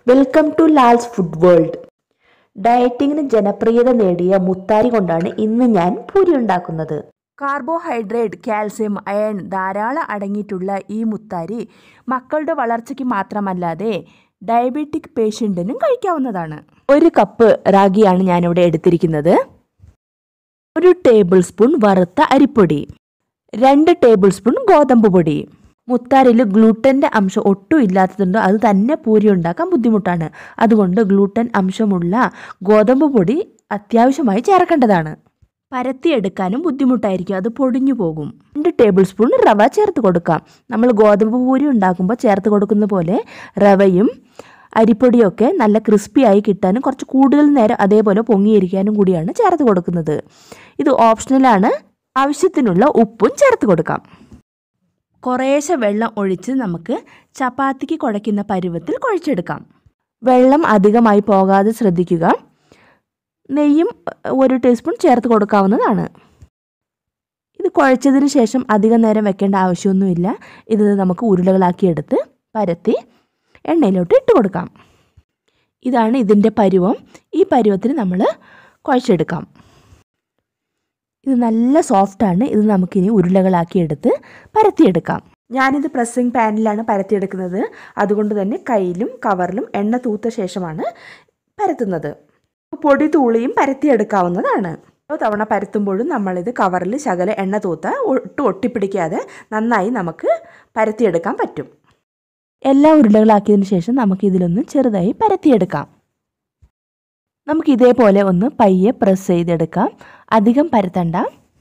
welcome to Lal's food world ഡയറ്റിങ്ങിന് ജനപ്രിയത നേടിയ മുത്താരി കൊണ്ടാണ് ഇന്ന് ഞാൻ പൂരി ഉണ്ടാക്കുന്നത് കാർബോഹൈഡ്രേറ്റ് കാൽസ്യം അയൺ ധാരാളം അടങ്ങിയിട്ടുള്ള ഈ മുത്താരി മക്കളുടെ വളർച്ചയ്ക്ക് മാത്രമല്ലാതെ ഡയബറ്റിക് പേഷ്യൻറ്റിനും കഴിക്കാവുന്നതാണ് ഒരു കപ്പ് റാഗിയാണ് ഞാനിവിടെ എടുത്തിരിക്കുന്നത് ഒരു ടേബിൾ സ്പൂൺ വറുത്ത അരിപ്പൊടി രണ്ട് ടേബിൾ സ്പൂൺ ഗോതമ്പ് പൊടി മുത്താറിൽ ഗ്ലൂട്ടൻ്റെ അംശം ഒട്ടും ഇല്ലാത്തതുകൊണ്ട് അത് തന്നെ പൂരി ഉണ്ടാക്കാൻ ബുദ്ധിമുട്ടാണ് അതുകൊണ്ട് ഗ്ലൂട്ടൻ അംശമുള്ള ഗോതമ്പ് പൊടി അത്യാവശ്യമായി ചേർക്കേണ്ടതാണ് പരത്തിയെടുക്കാനും ബുദ്ധിമുട്ടായിരിക്കും അത് പൊടിഞ്ഞു പോകും രണ്ട് ടേബിൾ സ്പൂൺ റവ ചേർത്ത് കൊടുക്കാം നമ്മൾ ഗോതമ്പ് പൂരി ഉണ്ടാക്കുമ്പോൾ ചേർത്ത് കൊടുക്കുന്ന പോലെ റവയും അരിപ്പൊടിയൊക്കെ നല്ല ക്രിസ്പി ആയി കിട്ടാനും കുറച്ച് കൂടുതൽ നേരം അതേപോലെ പൊങ്ങിയിരിക്കാനും കൂടിയാണ് ചേർത്ത് കൊടുക്കുന്നത് ഇത് ഓപ്ഷണലാണ് ആവശ്യത്തിനുള്ള ഉപ്പും ചേർത്ത് കൊടുക്കാം കുറേശ്ശെ വെള്ളം ഒഴിച്ച് നമുക്ക് ചപ്പാത്തിക്ക് കുഴയ്ക്കുന്ന പരുവത്തിൽ കുഴച്ചെടുക്കാം വെള്ളം അധികമായി പോകാതെ ശ്രദ്ധിക്കുക നെയ്യും ഒരു ടീസ്പൂൺ ചേർത്ത് കൊടുക്കാവുന്നതാണ് ഇത് കുഴച്ചതിന് ശേഷം അധികം നേരം വെക്കേണ്ട ആവശ്യമൊന്നുമില്ല ഇത് നമുക്ക് ഉരുളകളാക്കിയെടുത്ത് പരത്തി എണ്ണയിലോട്ട് ഇട്ട് കൊടുക്കാം ഇതാണ് ഇതിൻ്റെ പരുവം ഈ പരുവത്തിന് നമ്മൾ കുഴച്ചെടുക്കാം ഇത് നല്ല സോഫ്റ്റാണ് ഇത് നമുക്കിനി ഉരുളകളാക്കി എടുത്ത് പരത്തിയെടുക്കാം ഞാനിത് പ്രസ്സിങ് പാനിലാണ് പരത്തിയെടുക്കുന്നത് അതുകൊണ്ട് തന്നെ കയ്യിലും കവറിലും എണ്ണ തൂത്ത ശേഷമാണ് പരത്തുന്നത് പൊടി തൂളിയും പരത്തിയെടുക്കാവുന്നതാണ് ഓരോ തവണ പരത്തുമ്പോഴും നമ്മളിത് കവറിൽ ശകല എണ്ണ തൂത്ത ഒട്ടും ഒട്ടിപ്പിടിക്കാതെ നന്നായി നമുക്ക് പരത്തിയെടുക്കാൻ പറ്റും എല്ലാ ഉരുളകളാക്കിയതിന് ശേഷം നമുക്ക് ഇതിലൊന്ന് ചെറുതായി പരത്തിയെടുക്കാം നമുക്ക് ഇതേപോലെ ഒന്ന് പയ്യെ പ്രസ് ചെയ്തെടുക്കാം അധികം പരത്തണ്ട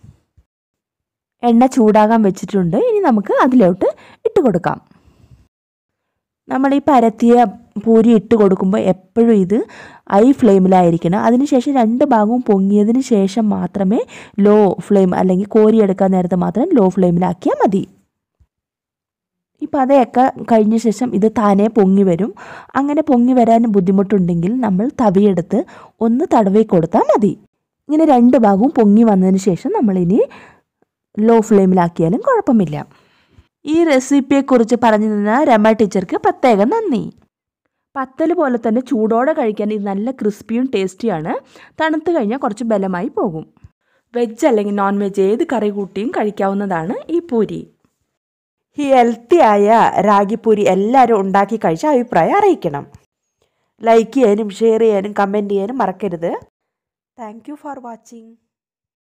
എണ്ണ ചൂടാകാൻ വെച്ചിട്ടുണ്ട് ഇനി നമുക്ക് അതിലോട്ട് ഇട്ട് കൊടുക്കാം നമ്മൾ ഈ പരത്തിയ പൂരി ഇട്ട് കൊടുക്കുമ്പോൾ എപ്പോഴും ഇത് ഐ ഫ്ലെയിമിലായിരിക്കണം അതിനുശേഷം രണ്ട് ഭാഗവും പൊങ്ങിയതിന് ശേഷം മാത്രമേ ലോ ഫ്ലെയിം അല്ലെങ്കിൽ കോരിയെടുക്കാൻ നേരത്തെ മാത്രം ലോ ഫ്ലെയിമിലാക്കിയാൽ മതി ഈ പതയൊക്കെ കഴിഞ്ഞ ശേഷം ഇത് താനെ പൊങ്ങി വരും അങ്ങനെ പൊങ്ങി വരാൻ ബുദ്ധിമുട്ടുണ്ടെങ്കിൽ നമ്മൾ തവിയെടുത്ത് ഒന്ന് തടവി കൊടുത്താൽ മതി ഇങ്ങനെ രണ്ട് ഭാഗവും പൊങ്ങി വന്നതിന് ശേഷം നമ്മളിനി ലോ ഫ്ലെയിമിലാക്കിയാലും കുഴപ്പമില്ല ഈ റെസിപ്പിയെക്കുറിച്ച് പറഞ്ഞു തന്ന രമ ടീച്ചർക്ക് പ്രത്യേകം നന്ദി പത്തൽ പോലെ തന്നെ ചൂടോടെ കഴിക്കാൻ ഇത് നല്ല ക്രിസ്പിയും ടേസ്റ്റിയാണ് തണുത്ത് കഴിഞ്ഞാൽ കുറച്ച് ബലമായി പോകും വെജ് അല്ലെങ്കിൽ നോൺ വെജ് ഏത് കറി കൂട്ടിയും കഴിക്കാവുന്നതാണ് ഈ പൂരി ഈ ഹെൽത്തിയായ റാഗിപ്പൂരി എല്ലാവരും ഉണ്ടാക്കി കഴിച്ച അഭിപ്രായം അറിയിക്കണം ലൈക്ക് ചെയ്യാനും ഷെയർ ചെയ്യാനും കമൻറ്റ് ചെയ്യാനും മറക്കരുത് താങ്ക് യു ഫോർ വാച്ചിങ്